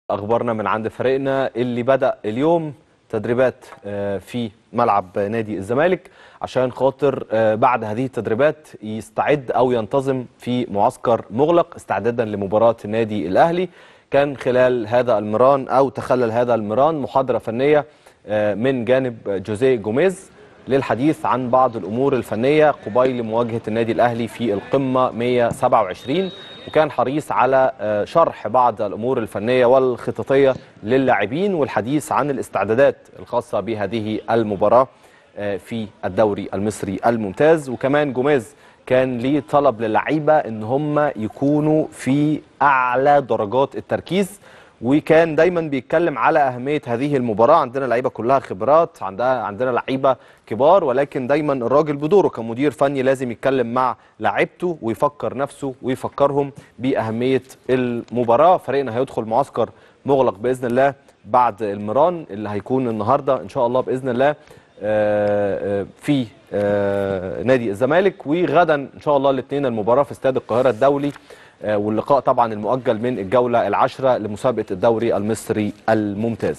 اخبارنا من عند فريقنا اللي بدا اليوم تدريبات آه، في ملعب نادي الزمالك عشان خاطر آه، بعد هذه التدريبات يستعد او ينتظم في معسكر مغلق استعدادا لمباراه النادي الاهلي كان خلال هذا المران او تخلل هذا المران محاضره فنيه آه، من جانب جوزيه جوميز للحديث عن بعض الامور الفنيه قبيل مواجهه النادي الاهلي في القمه 127 وكان حريص على آه، شرح بعض الامور الفنيه والخططيه للاعبين والحديث عن الاستعدادات الخاصه بهذه المباراه آه، في الدوري المصري الممتاز وكمان جوميز كان ليه طلب للعيبه ان هم يكونوا في اعلى درجات التركيز وكان دايما بيتكلم على اهميه هذه المباراه عندنا لعيبه كلها خبرات عندها عندنا لعيبه كبار ولكن دايما الراجل بدوره كمدير فني لازم يتكلم مع لعيبته ويفكر نفسه ويفكرهم باهميه المباراه فريقنا هيدخل معسكر مغلق باذن الله بعد المران اللي هيكون النهارده ان شاء الله باذن الله آه، آه، في آه، نادي الزمالك وغدا ان شاء الله الاثنين المباراه في استاد القاهره الدولي آه، واللقاء طبعا المؤجل من الجوله العاشره لمسابقه الدوري المصري الممتاز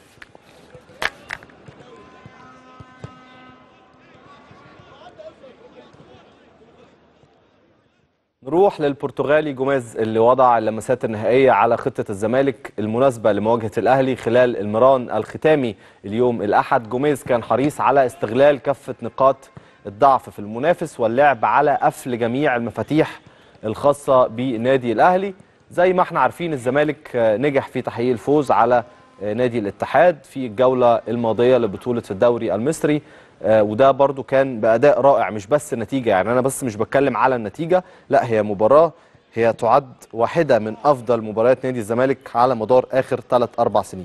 نروح للبرتغالي جوميز اللي وضع اللمسات النهائية على خطة الزمالك المناسبة لمواجهة الأهلي خلال المران الختامي اليوم الأحد جوميز كان حريص على استغلال كافة نقاط الضعف في المنافس واللعب على قفل جميع المفاتيح الخاصة بالنادي الأهلي زي ما احنا عارفين الزمالك آه، نجح في تحقيق الفوز على آه، نادي الاتحاد في الجولة الماضية لبطولة الدوري المصري آه، وده برضو كان بأداء رائع مش بس النتيجة يعني أنا بس مش بتكلم على النتيجة لا هي مباراة هي تعد واحدة من أفضل مباريات نادي الزمالك على مدار آخر 3-4 سنين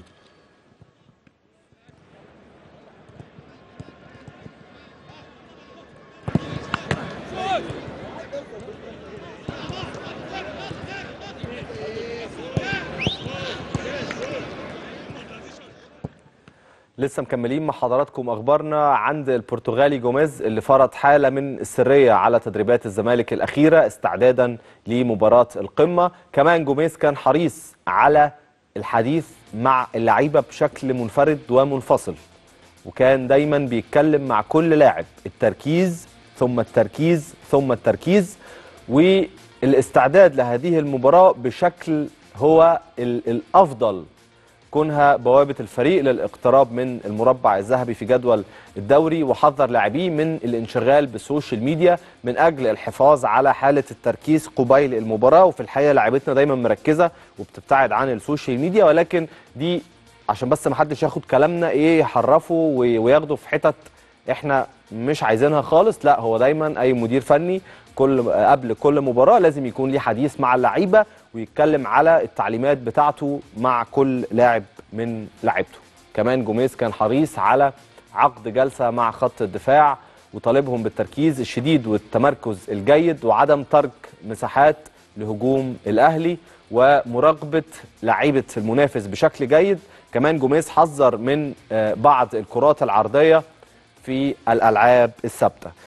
لسه مكملين مع حضراتكم اخبارنا عند البرتغالي جوميز اللي فرض حاله من السريه على تدريبات الزمالك الاخيره استعدادا لمباراه القمه كمان جوميز كان حريص على الحديث مع اللعيبه بشكل منفرد ومنفصل وكان دايما بيتكلم مع كل لاعب التركيز ثم التركيز ثم التركيز والاستعداد لهذه المباراه بشكل هو ال- الافضل كونها بوابة الفريق للاقتراب من المربع الذهبي في جدول الدوري وحذر لاعبيه من الانشغال بالسوشيال ميديا من أجل الحفاظ على حالة التركيز قبيل المباراة وفي الحقيقة لعيبتنا دايما مركزة وبتبتعد عن السوشيال ميديا ولكن دي عشان بس ما حدش ياخد كلامنا ايه يحرفه وي- وياخده في حتت احنا مش عايزينها خالص لا هو دايما اي مدير فني كل قبل كل مباراه لازم يكون ليه حديث مع اللعيبه ويتكلم على التعليمات بتاعته مع كل لاعب من لعيبته كمان جوميز كان حريص على عقد جلسه مع خط الدفاع وطالبهم بالتركيز الشديد والتمركز الجيد وعدم ترك مساحات لهجوم الاهلي ومراقبه لعيبه المنافس بشكل جيد كمان جوميز حذر من آه، بعض الكرات العرضيه في الالعاب الثابته